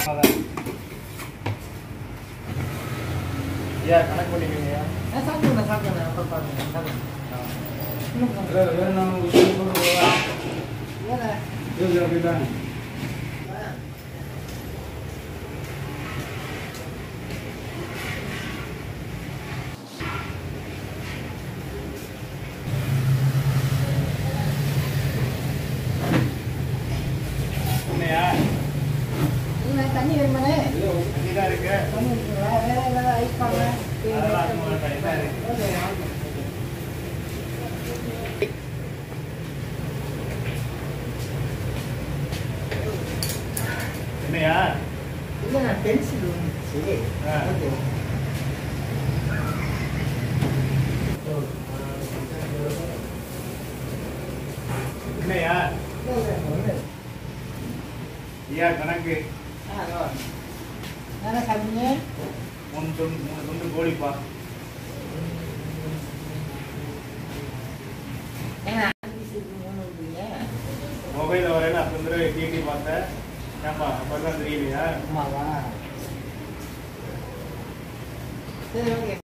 ஐயா கணக்கு பண்ணிக்கோங்க சாப்பிடுங்க சாப்பிடுங்க அப்போ பாருங்க சாப்பிடுங்க இன்னும் கொஞ்சம். வேற வேற நான் உங்களுக்கு சொல்றேன் வேற. இது அப்படிதான் என்னையா இல்ல, தண்ணி வேணுமாண்ணே தண்ணிதான் இருக்கு தண்ணி இருக்குங்களா வேற ஏதாவது ஐஸ் பாருங்க அதெல்லாம் இருக்க மாட்டேன். என்ன இருக்கு? என்னையா இல்லை நான் பென்சில் சரி ஆ. ஓகே என்னையா ஐயா கணக்கு என்ன சாப்பிட்டீங்க மூணு துண்டு மூணு துண்டு கோழிப்பா ஏன்னா மூணு இருக்கீங்க மொபைலில் வரையில அப்போ வந்து டிடி பார்த்தேன் ஏன்பா அப்போ தான் தெரியலையா ஆமாவா சரி ஓகே